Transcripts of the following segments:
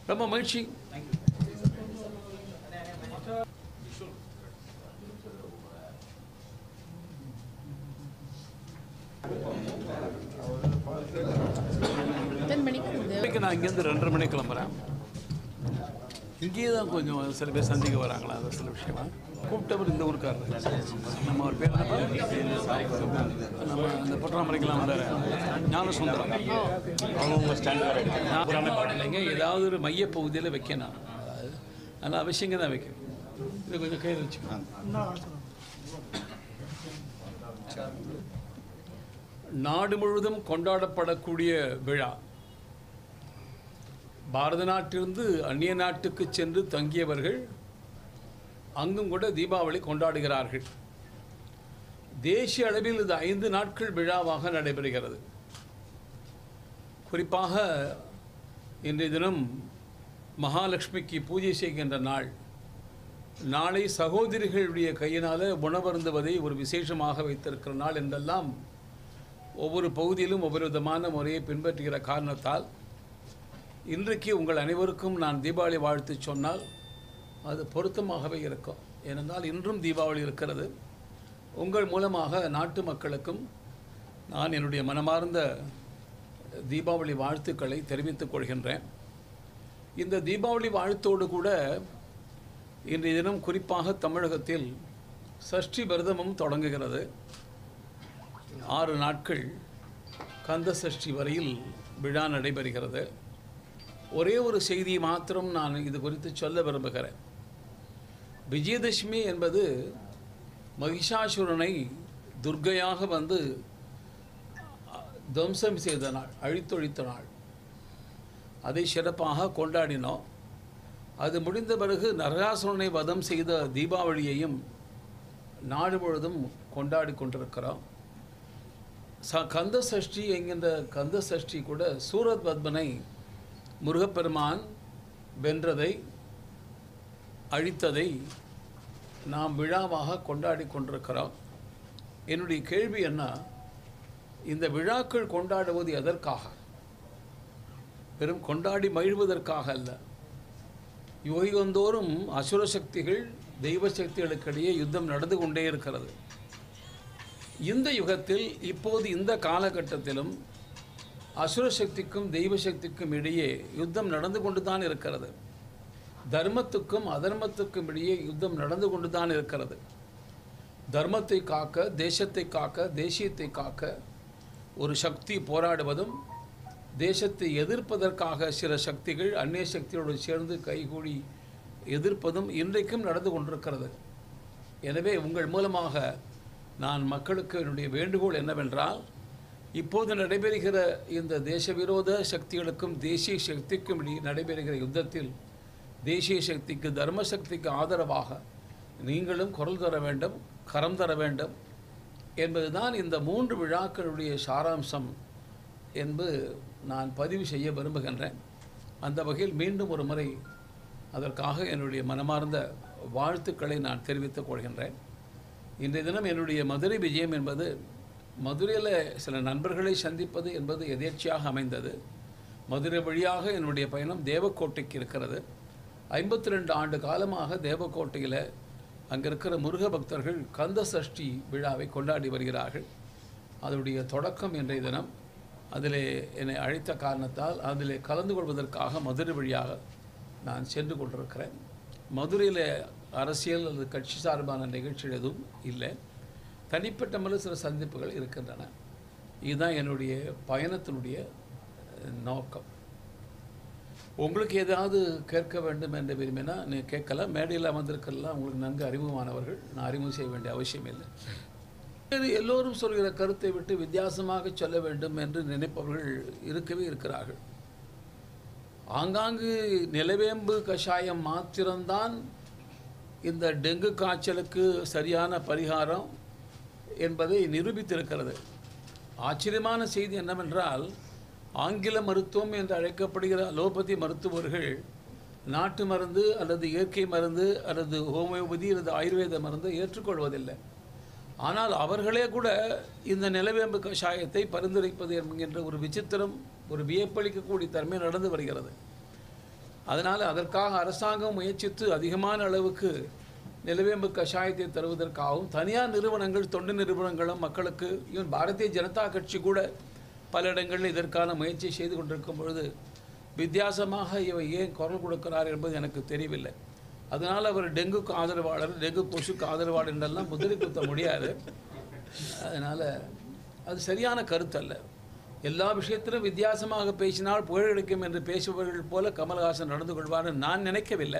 ரொம்ப மகிழ்ச்சி எத்தனை மணிக்கு இந்த இன்னைக்கு நான் இங்கேருந்து ரெண்டரை மணிக்கு கிளம்புறேன் இங்கேயே தான் கொஞ்சம் சில பேர் சந்திக்க வராங்களா அது சில விஷயமா கூப்பிட்டவர் இந்த ஊருக்காரர் நம்ம ஒரு பேர் என்ன? நம்ம இந்த பொட்டராமரைக்கெல்லாம் வந்தார் ஞான சுந்தரம் அவங்கவுங்க ஸ்டாண்ட் வேறு எடுத்து இல்லைங்க ஏதாவது ஒரு மைய பகுதியில் வைக்கணும் அது அதனால் அவசியங்க தான் வைக்கணும் இதை கொஞ்சம் கையில் வச்சுக்கோங்க நாடு முழுவதும் கொண்டாடப்படக்கூடிய விழா பாரத நாட்டிலிருந்து அந்நிய நாட்டுக்கு சென்று தங்கியவர்கள் அங்கும் கூட தீபாவளி கொண்டாடுகிறார்கள் தேசிய அளவில் இது ஐந்து நாட்கள் விழாவாக நடைபெறுகிறது குறிப்பாக இன்றைய தினம் மகாலட்சுமிக்கு பூஜை செய்கின்ற நாள் நாளை சகோதரிகளுடைய கையினால் உணவருந்துவதை ஒரு விசேஷமாக வைத்திருக்கிற நாள் என்றெல்லாம் ஒவ்வொரு பகுதியிலும் ஒவ்வொரு விதமான முறையை பின்பற்றுகிற காரணத்தால் இன்றைக்கு உங்கள் அனைவருக்கும் நான் தீபாவளி வாழ்த்து சொன்னால் அது பொருத்தமாகவே இருக்கும் ஏனென்றால் இன்றும் தீபாவளி இருக்கிறது உங்கள் மூலமாக நாட்டு மக்களுக்கும் நான் என்னுடைய மனமார்ந்த தீபாவளி வாழ்த்துக்களை தெரிவித்துக் கொள்கின்றேன் இந்த தீபாவளி வாழ்த்தோடு கூட இன்றைய தினம் குறிப்பாக தமிழகத்தில் சஷ்டி விரதமும் தொடங்குகிறது ஆறு நாட்கள் கந்த சஷ்டி வரையில் விழா நடைபெறுகிறது ஒரே ஒரு செய்தியை மாத்திரம் நான் இது குறித்து சொல்ல விரும்புகிறேன் விஜயதசமி என்பது மகிஷாசுரனை துர்க்கையாக வந்து துவம்சம் செய்த நாள் அழித்தொழித்த நாள் அதை சிறப்பாக கொண்டாடினோம் அது முடிந்த பிறகு நரகாசுரனை வதம் செய்த தீபாவளியையும் நாடு முழுவதும் கொண்டாடி கொண்டிருக்கிறோம் ச கந்த சஷ்டி என்கின்ற கந்த சஷ்டி கூட சூரத் பத்மனை முருகப்பெருமான் வென்றதை அழித்ததை நாம் விழாவாக கொண்டாடி கொண்டிருக்கிறோம் என்னுடைய கேள்வி என்ன இந்த விழாக்கள் கொண்டாடுவது எதற்காக வெறும் கொண்டாடி மகிழ்வதற்காக அல்ல யுகந்தோறும் அசுர சக்திகள் தெய்வ சக்திகளுக்கிடையே யுத்தம் நடந்து கொண்டே இருக்கிறது இந்த யுகத்தில் இப்போது இந்த காலகட்டத்திலும் அசுர சக்திக்கும் தெய்வ சக்திக்கும் இடையே யுத்தம் நடந்து கொண்டு தான் இருக்கிறது தர்மத்துக்கும் அதர்மத்துக்கும் இடையே யுத்தம் நடந்து கொண்டு தான் இருக்கிறது தர்மத்தை காக்க தேசத்தை காக்க தேசியத்தை காக்க ஒரு சக்தி போராடுவதும் தேசத்தை எதிர்ப்பதற்காக சில சக்திகள் அந்நிய சக்தியோடு சேர்ந்து கைகூடி எதிர்ப்பதும் இன்றைக்கும் நடந்து கொண்டிருக்கிறது எனவே உங்கள் மூலமாக நான் மக்களுக்கு என்னுடைய வேண்டுகோள் என்னவென்றால் இப்போது நடைபெறுகிற இந்த தேச விரோத சக்திகளுக்கும் தேசிய சக்திக்கும் இடையே நடைபெறுகிற யுத்தத்தில் தேசிய சக்திக்கு தர்ம சக்திக்கு ஆதரவாக நீங்களும் குரல் தர வேண்டும் கரம் தர வேண்டும் என்பதுதான் இந்த மூன்று விழாக்களுடைய சாராம்சம் என்பது நான் பதிவு செய்ய விரும்புகின்றேன் அந்த வகையில் மீண்டும் ஒரு முறை அதற்காக என்னுடைய மனமார்ந்த வாழ்த்துக்களை நான் தெரிவித்துக் கொள்கின்றேன் இன்றைய தினம் என்னுடைய மதுரை விஜயம் என்பது மதுரையில் சில நண்பர்களை சந்திப்பது என்பது எதேர்ச்சியாக அமைந்தது மதுரை வழியாக என்னுடைய பயணம் தேவக்கோட்டைக்கு இருக்கிறது ஐம்பத்தி ரெண்டு ஆண்டு காலமாக தேவக்கோட்டையில் அங்கே இருக்கிற முருக பக்தர்கள் கந்த சஷ்டி விழாவை கொண்டாடி வருகிறார்கள் அதனுடைய தொடக்கம் இன்றைய தினம் அதிலே என்னை அழைத்த காரணத்தால் அதிலே கலந்து கொள்வதற்காக மதுரை வழியாக நான் சென்று கொண்டிருக்கிறேன் மதுரையில் அரசியல் அல்லது கட்சி சார்பான நிகழ்ச்சிகள் எதுவும் இல்லை தனிப்பட்ட முறையில் சில சந்திப்புகள் இருக்கின்றன இதுதான் என்னுடைய பயணத்தினுடைய அஹ், நோக்கம் உங்களுக்கு ஏதாவது கேட்க வேண்டும் என்று விரும்பினா நீ கேட்கலாம் மேடையில் அமர்ந்திருக்கலாம் உங்களுக்கு நன்கு அறிமுகமானவர்கள் நான் அறிமுகம் செய்ய வேண்டிய அவசியம் இல்லை இது எல்லோரும் சொல்கிற கருத்தை விட்டு வித்தியாசமாக சொல்ல வேண்டும் என்று நினைப்பவர்கள் இருக்கவே இருக்கிறார்கள் ஆங்காங்கு நிலவேம்பு கஷாயம் மாத்திரம்தான் இந்த டெங்கு காய்ச்சலுக்கு சரியான பரிகாரம் என்பதை நிரூபித்திருக்கிறது ஆச்சரியமான செய்தி என்னவென்றால் ஆங்கில மருத்துவம் என்று அழைக்கப்படுகிற அலோபதி மருத்துவர்கள் நாட்டு மருந்து அல்லது இயற்கை மருந்து அல்லது ஹோமியோபதி அல்லது ஆயுர்வேத மருந்தை ஏற்றுக்கொள்வதில்லை ஆனால் அவர்களே கூட இந்த நிலவேம்பு கஷாயத்தை பரிந்துரைப்பது என்கின்ற ஒரு விசித்திரம் ஒரு வியப்பளிக்கக்கூடிய தன்மை நடந்து வருகிறது அதனால் அதற்காக அரசாங்கம் முயற்சித்து அதிகமான அளவுக்கு நிலவேம்பு கஷாயத்தை தருவதற்காகவும் தனியார் நிறுவனங்கள் தொண்டு நிறுவனங்களும் மக்களுக்கு ஈவன் பாரதிய ஜனதா கட்சி கூட பல இடங்களில் இதற்கான முயற்சி செய்து கொண்டிருக்கும் பொழுது வித்தியாசமாக இவர் ஏன் குரல் கொடுக்கிறார் என்பது எனக்கு தெரியவில்லை அதனால் அவர் டெங்குக்கு ஆதரவாளர் டெங்கு கொசுக்கு ஆதரவாளர் என்றெல்லாம் முதிரை குத்த முடியாது அதனால் அது சரியான கருத்து அல்ல எல்லா விஷயத்திலும் வித்தியாசமாக பேசினால் புகழ் கிடைக்கும் என்று பேசுபவர்கள் போல கமல்ஹாசன் நடந்து கொள்வார் நான் நினைக்கவில்லை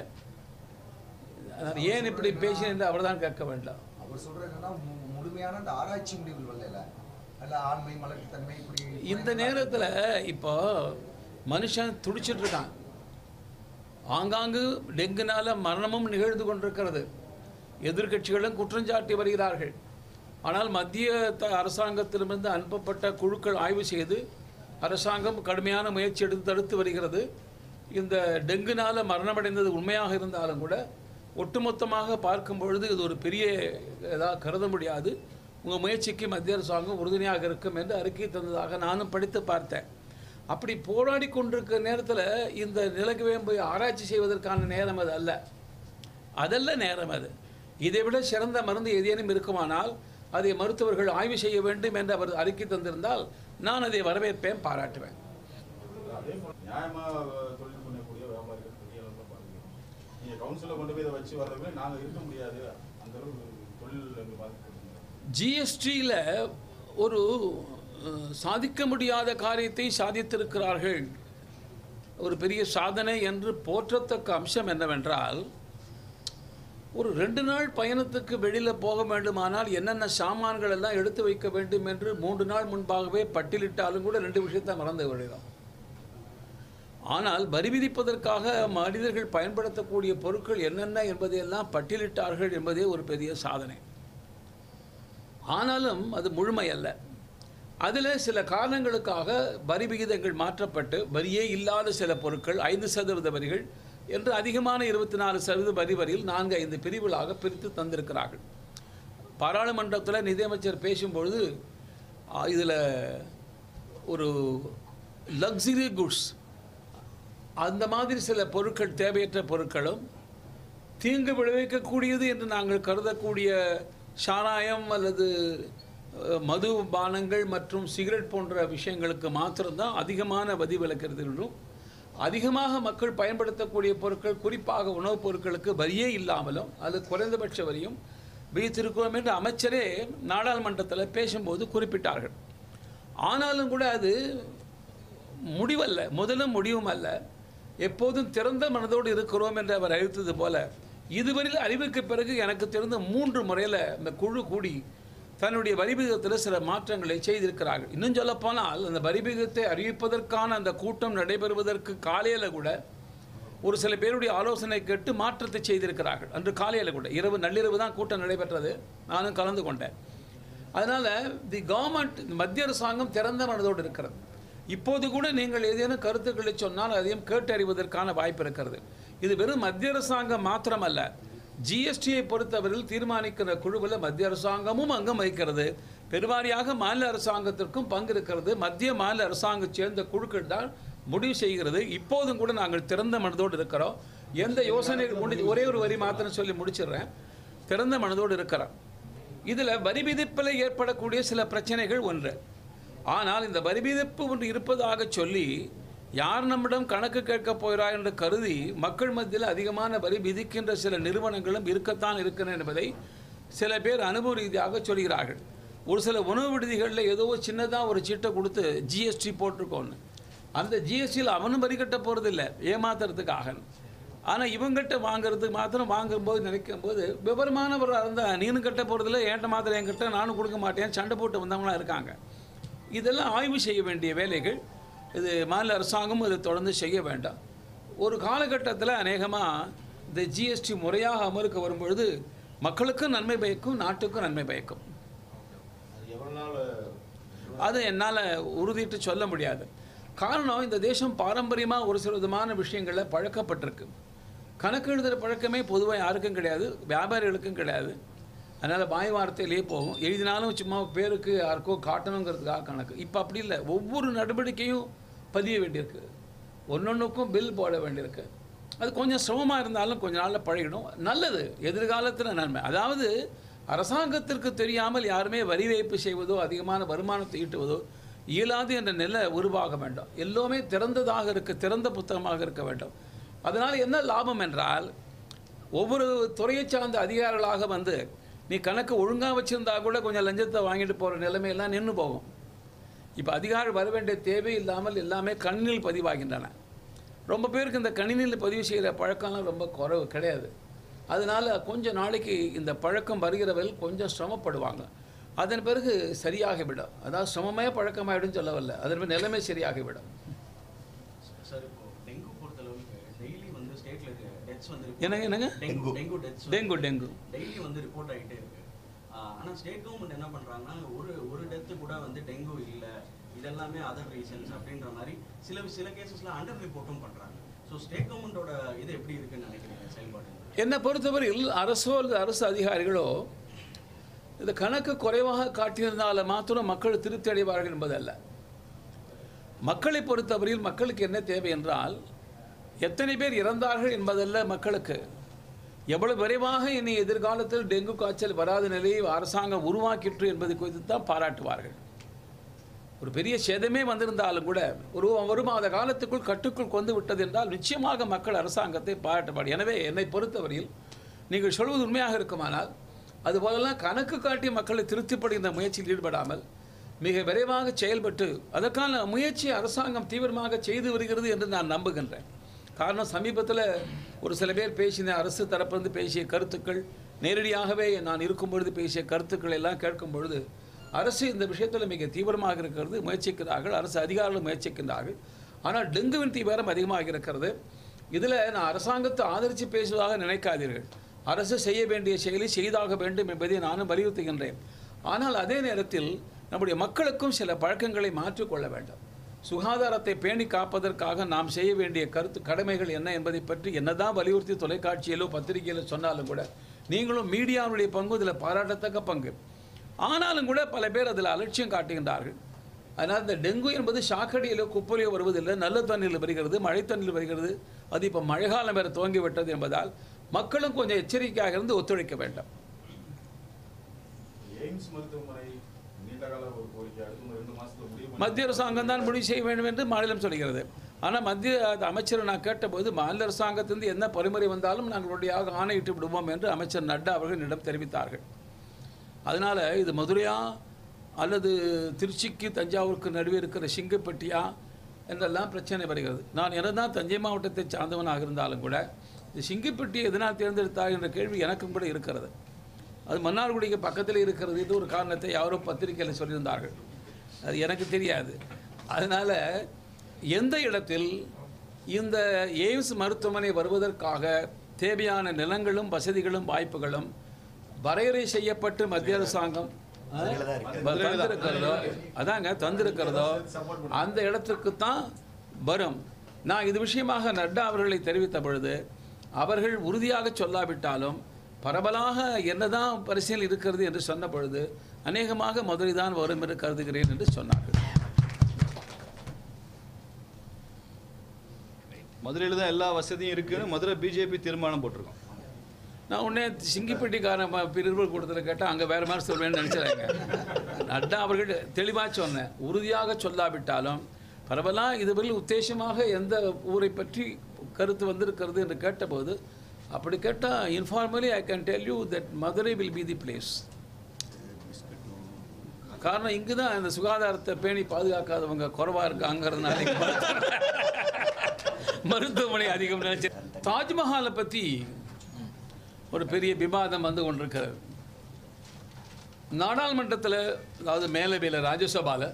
அதனால் ஏன் இப்படி பேசினேன் என்று அவர்தான் கேட்க வேண்டாம் அவர் சொல்றது என்னன்னா மு- முழுமையான அந்த ஆராய்ச்சி முடிவுகள் வரல அல்ல ஆண்மை மலட்டுத்தன்மை இப்படி இந்த நேரத்தில் இப்போ மனுஷன் துடிச்சிட்டு இருக்கான் ஆங்காங்கு டெங்குனால மரணமும் நிகழ்ந்து கொண்டிருக்கிறது எதிர்க்கட்சிகளும் குற்றஞ்சாட்டி வருகிறார்கள் ஆனால் மத்திய த அரசாங்கத்திலிருந்து அனுப்பப்பட்ட குழுக்கள் ஆய்வு செய்து அரசாங்கம் கடுமையான முயற்சி எடுத்து தடுத்து வருகிறது இந்த டெங்குனால மரணமடைந்தது உண்மையாக இருந்தாலும் கூட ஒட்டுமொத்தமாக பார்க்கும் பொழுது இது ஒரு பெரிய இதாக கருத முடியாது உங்கள் முயற்சிக்கு மத்திய அரசாங்கம் உறுதுணையாக இருக்கும் என்று அறிக்கை தந்ததாக நானும் படித்து பார்த்தேன் அப்படி போராடி கொண்டிருக்கிற நேரத்தில் இந்த நிலவேம்பை ஆராய்ச்சி செய்வதற்கான நேரம் அது அல்ல அதல்ல நேரம் அது இதை விட சிறந்த மருந்து ஏதேனும் இருக்குமானால் அதை மருத்துவர்கள் ஆய்வு செய்ய வேண்டும் என்று அவர் அறிக்கை தந்திருந்தால் நான் அதை வரவேற்பேன் பாராட்டுவேன் அதே போல நியாயமா அஹ், தொழில் பண்ணக்கூடிய வியாபாரிகள் பெரிய அளவுல பாதிக்கிறோம் நீங்க கவுன்சில கொண்டு போய் இதை வச்சு வர்றதுமே நாங்க இருக்க முடியாது அந்த அளவுக்கு தொழில் எங்க பாதிக்கப்படுது ஜிஎஸ்டியில் ஒரு அஹ், சாதிக்க முடியாத காரியத்தை சாதித்திருக்கிறார்கள் ஒரு பெரிய சாதனை என்று போற்றத்தக்க அம்சம் என்னவென்றால் ஒரு ரெண்டு நாள் பயணத்துக்கு வெளியில் போக வேண்டுமானால் என்னென்ன சாமான்கள் எல்லாம் எடுத்து வைக்க வேண்டும் என்று மூன்று நாள் முன்பாகவே பட்டியலிட்டாலும் கூட ரெண்டு விஷயத்தை மறந்து விடுகிறோம் ஆனால் வரி விதிப்பதற்காக மனிதர்கள் பயன்படுத்தக்கூடிய பொருட்கள் என்னென்ன என்பதையெல்லாம் பட்டியலிட்டார்கள் என்பதே ஒரு பெரிய சாதனை ஆனாலும் அது முழுமை அல்ல அதில் சில காரணங்களுக்காக வரி விகிதங்கள் மாற்றப்பட்டு வரியே இல்லாத சில பொருட்கள் ஐந்து சதவீத வரிகள் என்று அதிகமான இருபத்தி நாலு சதவீத வரி வரியில் நான்கு ஐந்து பிரிவுகளாக பிரித்து தந்திருக்கிறார்கள் பாராளுமன்றத்தில் நிதியமைச்சர் பேசும்பொழுது இதில் ஒரு லக்ஸரி குட்ஸ் அந்த மாதிரி சில பொருட்கள் தேவையற்ற பொருட்களும் தீங்கு விளைவிக்கக்கூடியது என்று நாங்கள் கருதக்கூடிய சாராயம் அல்லது அஹ், மது பானங்கள் மற்றும் சிகரெட் போன்ற விஷயங்களுக்கு மாத்திரம்தான் அதிகமான வரி விலக்கிறது என்றும் அதிகமாக மக்கள் பயன்படுத்தக்கூடிய பொருட்கள் குறிப்பாக உணவுப் பொருட்களுக்கு வரியே இல்லாமலும் அது குறைந்தபட்ச வரியும் விதித்திருக்கிறோம் என்று அமைச்சரே நாடாளுமன்றத்தில் பேசும்போது குறிப்பிட்டார்கள் ஆனாலும் கூட அது முடிவல்ல முதலும் முடிவும் அல்ல எப்போதும் திறந்த மனதோடு இருக்கிறோம் என்று அவர் அறிவித்தது போல இதுவரையில் அறிவுக்கு பிறகு எனக்கு தெரிந்த மூன்று முறையில் இந்த குழு கூடி தன்னுடைய வரிவிகிதத்தில் சில மாற்றங்களை செய்திருக்கிறார்கள் இன்னும் சொல்லப்போனால் அந்த வரிவிகிதத்தை அறிவிப்பதற்கான அந்த கூட்டம் நடைபெறுவதற்கு காலையில் கூட ஒரு சில பேருடைய ஆலோசனை கேட்டு மாற்றத்தை செய்திருக்கிறார்கள் அன்று காலையில் கூட இரவு நள்ளிரவு தான் கூட்டம் நடைபெற்றது நானும் கலந்து கொண்டேன் அதனால் தி கவர்மெண்ட் மத்திய அரசாங்கம் திறந்த மனதோடு இருக்கிறது இப்போது கூட நீங்கள் ஏதேனும் கருத்துக்களை சொன்னால் அதையும் கேட்டறிவதற்கான வாய்ப்பு இருக்கிறது இது வெறும் மத்திய அரசாங்கம் மாத்திரமல்ல ஜிஎஸ்டியை பொறுத்தவரையில் தீர்மானிக்கிற குழுவில் மத்திய அரசாங்கமும் அங்கம் வகிக்கிறது பெருவாரியாக மாநில அரசாங்கத்திற்கும் பங்கு இருக்கிறது மத்திய மாநில அரசாங்கம் சேர்ந்த குழுக்கள் தான் முடிவு செய்கிறது இப்போதும் கூட நாங்கள் திறந்த மனதோடு இருக்கிறோம் எந்த யோசனை முடி ஒரே ஒரு வரி மாத்திரம் சொல்லி முடிச்சிடுறேன் திறந்த மனதோடு இருக்கிறோம் இதில் வரி விதிப்பில் ஏற்படக்கூடிய சில பிரச்சனைகள் ஒன்று ஆனால் இந்த வரி விதிப்பு ஒன்று இருப்பதாக சொல்லி யார் நம்மிடம் கணக்கு கேட்கப் போகிறார் என்று கருதி மக்கள் மத்தியில் அதிகமான வரி விதிக்கின்ற சில நிறுவனங்களும் இருக்கத்தான் இருக்கின்றன என்பதை சில பேர் அனுபவ ரீதியாக சொல்கிறார்கள் ஒரு சில உணவு விடுதிகளில் ஏதோ சின்னதாக ஒரு சீட்டை கொடுத்து ஜிஎஸ்டி போட்டிருக்கோன்னு அந்த ஜிஎஸ்டியில் அவனும் வரி கட்ட போகிறதில்ல ஏமாத்துறதுக்காக ஆனால் இவங்கிட்ட வாங்குறதுக்கு மாத்திரம் வாங்கும்போது நினைக்கும் போது விவரமானவராக இருந்தால் நீனும் கட்ட போகிறதில்ல என்கிட்ட மாத்திரம் என்கிட்ட நானும் கொடுக்க மாட்டேன் சண்டை போட்டு வந்தவங்களாம் இருக்காங்க இதெல்லாம் ஆய்வு செய்ய வேண்டிய வேலைகள் இது மாநில அரசாங்கம் இது தொடர்ந்து செய்ய வேண்டாம் ஒரு காலகட்டத்தில் அநேகமாக இந்த ஜிஎஸ்டி முறையாக அமலுக்கு வரும்பொழுது மக்களுக்கும் நன்மை பயக்கும் நாட்டுக்கும் நன்மை பயக்கும் அது எவ்வளவு நாள் அது என்னால் உறுதிட்டு சொல்ல முடியாது காரணம் இந்த தேசம் பாரம்பரியமாக ஒரு சில விதமான விஷயங்களில் பழக்கப்பட்டிருக்கு கணக்கு எழுதுகிற பழக்கமே பொதுவாக யாருக்கும் கிடையாது வியாபாரிகளுக்கும் கிடையாது அதனால் பாய் வார்த்தையிலேயே போகும் எழுதினாலும் சும்மா பேருக்கு யாருக்கோ காட்டணுங்கிறதுக்காக கணக்கு இப்போ அப்படி இல்லை ஒவ்வொரு நடவடிக்கையும் பதிய வேண்டியிருக்கு ஒன்னொன்றுக்கும் பில் போட வேண்டியிருக்கு அது கொஞ்சம் சிரமமாக இருந்தாலும் கொஞ்ச நாளில் பழகிடும் நல்லது எதிர்காலத்தில் நன்மை அதாவது அரசாங்கத்திற்கு தெரியாமல் யாருமே வரி வைப்பு செய்வதோ அதிகமான வருமானத்தை ஈட்டுவதோ இயலாது என்ற நிலை உருவாக வேண்டும் எல்லோருமே திறந்ததாக இருக்க திறந்த புத்தகமாக இருக்க வேண்டும் அதனால் என்ன லாபம் என்றால் ஒவ்வொரு துறையை சார்ந்த அதிகாரிகளாக வந்து நீ கணக்கு ஒழுங்காக வச்சுருந்தா கூட கொஞ்சம் லஞ்சத்தை வாங்கிட்டு போகிற நிலைமையெல்லாம் நின்று போகும் இப்போ அதிகாரி வர வேண்டிய தேவை இல்லாமல் எல்லாமே கணினியில் பதிவாகின்றன ரொம்ப பேருக்கு இந்த கணினியில் பதிவு செய்கிற பழக்கம்லாம் ரொம்ப குறைவு கிடையாது அதனால் கொஞ்ச நாளைக்கு இந்த பழக்கம் வருகிறவர்கள் கொஞ்சம் சிரமப்படுவாங்க அதன் பிறகு சரியாகிவிடும் அதாவது சிரமமே பழக்கமாயிடும் சொல்ல வரல அதன் பிறகு நிலைமை சரியாகிவிடும் சார் இப்போ டெங்கு பொறுத்தளவுக்கு டெய்லி வந்து ஸ்டேட்ல டெத்ஸ் வந்து என்னங்க என்னங்க dengue dengue deaths dengue dengue daily வந்து ரிப்போர்ட் ஆகிட்டே இருக்கு ஆஹ் ஆனா ஸ்டேட் கவர்மெண்ட் என்ன பண்றாங்கன்னா ஒரு ஒரு டெத்து கூட வந்து டெங்கு இல்ல இதெல்லாமே அதர் ரீசன்ஸ் அப்படின்ற மாதிரி சில சில கேசஸ்ல அண்டர் ரிப்போர்ட்டும் பண்றாங்க ஸோ ஸ்டேட் கவர்மெண்டோட இது எப்படி இருக்குன்னு நினைக்கிறீங்க செயல்பாடு என்னை பொறுத்தவரையில் அரசோ அல்லது அரசு அதிகாரிகளோ இந்த கணக்கு குறைவாக காட்டியிருந்தால மாத்திரம் மக்கள் திருப்தி அடைவார்கள் என்பதல்ல மக்களை பொறுத்தவரையில் மக்களுக்கு என்ன தேவை என்றால் எத்தனை பேர் இறந்தார்கள் என்பதல்ல மக்களுக்கு எவ்வளவு விரைவாக இனி எதிர்காலத்தில் டெங்கு காய்ச்சல் வராத நிலையை அரசாங்கம் உருவாக்கிற்று என்பது குறித்து தான் பாராட்டுவார்கள் ஒரு பெரிய சேதமே வந்திருந்தாலும் கூட ஒரு ஒரு மாத காலத்துக்குள் கட்டுக்குள் கொண்டு விட்டது என்றால் நிச்சயமாக மக்கள் அரசாங்கத்தை பாராட்டப்பாடு எனவே என்னை பொறுத்தவரையில் நீங்கள் சொல்வது உண்மையாக இருக்குமானால் அதுபோலெல்லாம் கணக்கு காட்டி மக்களை திருப்திப்படுகின்ற முயற்சியில் ஈடுபடாமல் மிக விரைவாக செயல்பட்டு அதற்கான முயற்சி அரசாங்கம் தீவிரமாக செய்து வருகிறது என்று நான் நம்புகின்றேன் காரணம் சமீபத்தில் ஒரு சில பேர் பேசின அரசு தரப்பிலிருந்து பேசிய கருத்துக்கள் நேரடியாகவே நான் இருக்கும் பொழுது பேசிய கருத்துக்கள் எல்லாம் கேட்கும் பொழுது அரசு இந்த விஷயத்தில் மிக தீவிரமாக இருக்கிறது முயற்சிக்கிறார்கள் அரசு அதிகாரிகள் முயற்சிக்கின்றார்கள் ஆனால் டெங்குவின் தீவிரம் அதிகமாக இருக்கிறது இதில் நான் அரசாங்கத்தை ஆதரித்து பேசுவதாக நினைக்காதீர்கள் அரசு செய்ய வேண்டிய செயலை செய்தாக வேண்டும் என்பதை நானும் வலியுறுத்துகின்றேன் ஆனால் அதே நேரத்தில் நம்முடைய மக்களுக்கும் சில பழக்கங்களை மாற்றிக்கொள்ள வேண்டும் சுகாதாரத்தை பேணி காப்பதற்காக நாம் செய்ய வேண்டிய கருத்து கடமைகள் என்ன என்பதை பற்றி என்னதான் வலியுறுத்தி தொலைக்காட்சியிலோ பத்திரிகையிலோ சொன்னாலும் கூட நீங்களும் மீடியாவுடைய பங்கு இதில் பாராட்டத்தக்க பங்கு ஆனாலும் கூட பல பேர் அதில் அலட்சியம் காட்டுகின்றார்கள் அதனால் இந்த டெங்கு என்பது சாக்கடையிலோ குப்பையிலோ வருவதில்லை நல்ல தண்ணியில் வருகிறது மழை தண்ணியில் வருகிறது அது இப்போ மழைக்காலம் வேறு துவங்கிவிட்டது என்பதால் மக்களும் கொஞ்சம் எச்சரிக்கையாக இருந்து ஒத்துழைக்க வேண்டும் எய்ம்ஸ் மருத்துவமனை நீண்ட கால ஒரு கோரிக்கை அடுத்த ரெண்டு மாசத்துல முடிவு பண்ணி- மத்திய அரசாங்கம் தான் முடிவு செய்ய வேண்டும் என்று மாநிலம் சொல்கிறது ஆனால் மத்திய அமைச்சர் நான் கேட்டபோது மாநில அரசாங்கத்திலிருந்து என்ன பரிமுறை வந்தாலும் நாங்கள் உடனடியாக ஆணையிட்டு விடுவோம் என்று அமைச்சர் நட்டா அவர்கள் என்னிடம் தெரிவித்தார்கள் அதனால் இது மதுரையா அல்லது திருச்சிக்கு தஞ்சாவூருக்கு நடுவே இருக்கிற சிங்கப்பட்டியா என்றெல்லாம் பிரச்சனை வருகிறது நான் என்னதான் தஞ்சை மாவட்டத்தை சார்ந்தவனாக இருந்தாலும் கூட இந்த சிங்கப்பட்டி எதனால் தேர்ந்தெடுத்தார் என்ற கேள்வி எனக்கும் கூட இருக்கிறது அது மன்னார்குடிக்கு பக்கத்தில் இருக்கிறது இது ஒரு காரணத்தை யாரோ பத்திரிகையில் சொல்லியிருந்தார்கள் அது எனக்கு தெரியாது அதனால் எந்த இடத்தில் இந்த எய்ம்ஸ் மருத்துவமனை வருவதற்காக தேவையான நிலங்களும் வசதிகளும் வாய்ப்புகளும் வரையறை செய்யப்பட்டு மத்திய அரசாங்கம் ஆ, தந்திருக்கிறதோ அதாங்க தந்திருக்கிறதோ அந்த இடத்துக்கு தான் வரும் நான் இது விஷயமாக நட்டா அவர்களை தெரிவித்த பொழுது அவர்கள் உறுதியாக சொல்லாவிட்டாலும் பரவலாக என்னதான் பரிசீலனை இருக்கிறது என்று சொன்ன பொழுது அநேகமாக மதுரை தான் வரும் என்று கருதுகிறேன் என்று சொன்னார்கள் மதுரையில் தான் எல்லா வசதியும் இருக்குன்னு மதுரை பிஜேபி தீர்மானம் போட்டிருக்கோம் நான் உடனே சிங்கிப்பட்டிக்காரன் ப- பிரிவுகள் கூட்டத்தில் கேட்டால் அங்கே வேறு மாதிரி சொல்வேன்னு நினச்சிறாங்க நட்டா அவர்கள் தெளிவாக சொன்னேன் உறுதியாக சொல்லாவிட்டாலும் பரவலாக இதுவரையில் உத்தேசமாக எந்த ஊரை பற்றி கருத்து வந்திருக்கிறது என்று கேட்டபோது அப்படி கேட்டால் informally I can tell you that Madurai will be the place காரணம் இங்கு தான் இந்த சுகாதாரத்தை பேணி பாதுகாக்காதவங்க குறைவாக இருக்காங்கிறதுனால இங்க மருத்துவ- மருத்துவமனை அதிகம் நினைச்சு தாஜ்மஹாலை பற்றி ஒரு பெரிய விவாதம் வந்து கொண்டிருக்கிறது நாடாளுமன்றத்தில் அதாவது மேலவையில் ராஜ்யசபாவில்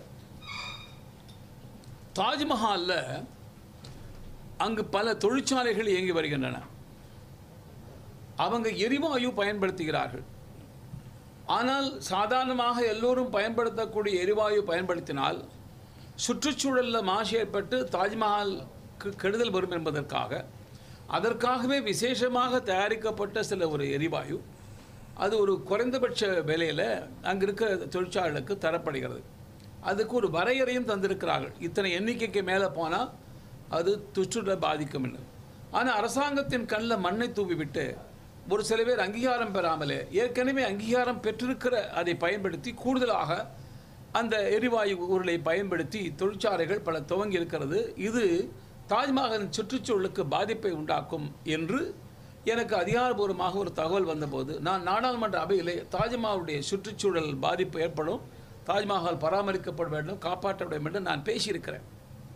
தாஜ்மஹாலில் அங்கு பல தொழிற்சாலைகள் இயங்கி வருகின்றன அவங்க எரிவாயு பயன்படுத்துகிறார்கள் ஆனால் சாதாரணமாக எல்லோரும் பயன்படுத்தக்கூடிய எரிவாயு பயன்படுத்தினால் சுற்றுச்சூழலில் மாசு ஏற்பட்டு தாஜ்மஹாலுக்கு கெடுதல் வரும் என்பதற்காக அதற்காகவே விசேஷமாக தயாரிக்கப்பட்ட சில ஒரு எரிவாயு அது ஒரு குறைந்தபட்ச விலையில் அங்கே இருக்கிற தொழிற்சாலைகளுக்கு தரப்படுகிறது அதுக்கு ஒரு வரையறையும் தந்திருக்கிறார்கள் இத்தனை எண்ணிக்கைக்கு மேலே போனால் அது சுற்றுலா பாதிக்கும் என்று ஆனால் அரசாங்கத்தின் கண்ணில் மண்ணை தூவிவிட்டு ஒரு சில பேர் அங்கீகாரம் பெறாமலே ஏற்கனவே அங்கீகாரம் பெற்றிருக்கிற அதை பயன்படுத்தி கூடுதலாக அந்த எரிவாயு உருளை பயன்படுத்தி தொழிற்சாலைகள் பல துவங்கி இருக்கிறது இது தாஜ்மஹாலின் சுற்றுச்சூழலுக்கு பாதிப்பை உண்டாக்கும் என்று எனக்கு அதிகாரபூர்வமாக ஒரு தகவல் வந்தபோது நான் நாடாளுமன்ற அவையிலே தாஜ்மஹாலுடைய சுற்றுச்சூழல் பாதிப்பு ஏற்படும் தாஜ்மஹால் பராமரிக்கப்பட வேண்டும் காப்பாற்ற வேண்டும் என்று நான் பேசியிருக்கிறேன்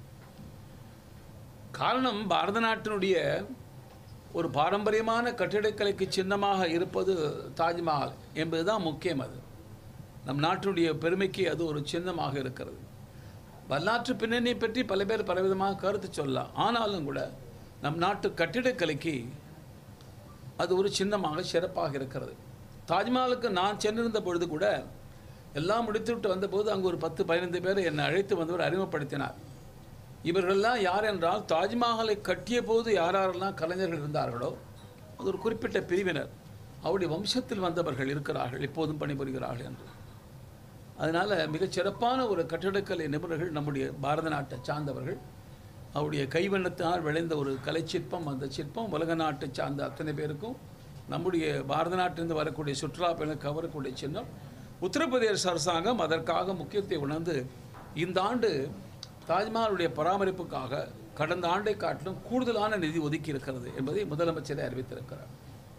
காரணம் பாரத நாட்டினுடைய ஒரு பாரம்பரியமான கட்டிடக்கலைக்கு சின்னமாக இருப்பது தாஜ்மஹால் என்பதுதான் முக்கியம் அது நம் நாட்டினுடைய பெருமைக்கு அது ஒரு சின்னமாக இருக்கிறது வரலாற்று பின்னணியை பற்றி பல பேர் பலவிதமாக கருத்து சொல்லலாம் ஆனாலும் கூட நம் நாட்டு கட்டிடக்கலைக்கு அது ஒரு சின்னமாக சிறப்பாக இருக்கிறது தாஜ்மஹாலுக்கு நான் சென்றிருந்த பொழுது கூட எல்லாம் முடித்துவிட்டு வந்தபோது அங்கு ஒரு பத்து பதினைந்து பேரை என்னை அழைத்து வந்தவர் அறிமுகப்படுத்தினார் இவர்களெல்லாம் யார் என்றால் தாஜ்மஹாலை கட்டிய போது யாரெல்லாம் கலைஞர்கள் இருந்தார்களோ அது ஒரு குறிப்பிட்ட பிரிவினர் அவருடைய வம்சத்தில் வந்தவர்கள் இருக்கிறார்கள் இப்போதும் பணிபுரிகிறார்கள் என்று அதனால் மிகச் சிறப்பான ஒரு கட்டிடக்கலை நிபுணர்கள் நம்முடைய பாரத நாட்டை சார்ந்தவர்கள் அவருடைய கைவண்ணத்தினால் விளைந்த ஒரு கலை சிற்பம் அந்த சிற்பம் உலக நாட்டை சார்ந்த அத்தனை பேருக்கும் நம்முடைய பாரத நாட்டிலிருந்து வரக்கூடிய சுற்றுலா பயணிகள் கவரக்கூடிய சின்னம் உத்தரப்பிரதேச அரசாங்கம் அதற்காக முக்கியத்துவம் உணர்ந்து இந்த ஆண்டு தாஜ்மஹாலுடைய பராமரிப்புக்காக கடந்த ஆண்டை காட்டிலும் கூடுதலான நிதி ஒதுக்கி இருக்கிறது என்பதை முதலமைச்சரே அறிவித்திருக்கிறார்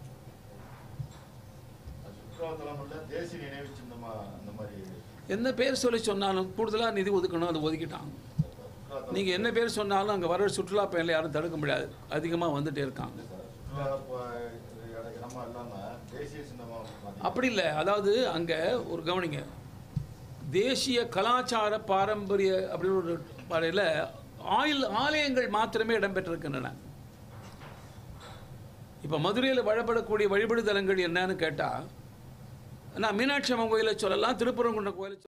சுற்றுலாத்தலம் உள்ள தேசிய நினைவு சின்னமா அந்த மாதிரி என்ன பேர் சொல்லி சொன்னாலும் கூடுதலாக நிதி ஒதுக்கணும் அதை ஒதுக்கிட்டாங்க நீங்கள் என்ன பேர் சொன்னாலும் அங்கே வர சுற்றுலா பயணிகளை யாரும் தடுக்க முடியாது அதிகமாக வந்துட்டே இருக்காங்க சுற்றுலா ப- இட- இடமா இல்லாம தேசிய சின்னமா மாத்தி- அப்படி இல்லை அதாவது அங்கே ஒரு கவனிங்க தேசிய கலாச்சார பாரம்பரிய அப்படின்னு ஒரு வரையில் ஆயில் ஆலயங்கள் மாத்திரமே இடம்பெற்றிருக்கின்றன இப்போ மதுரையில் வழிபடக்கூடிய வழிபடு தலங்கள் என்னன்னு கேட்டால் நான் மீனாட்சி அம்மன் கோயிலை சொல்லலாம் திருப்பரங்குன்ற கோயிலை சொல்லலாம்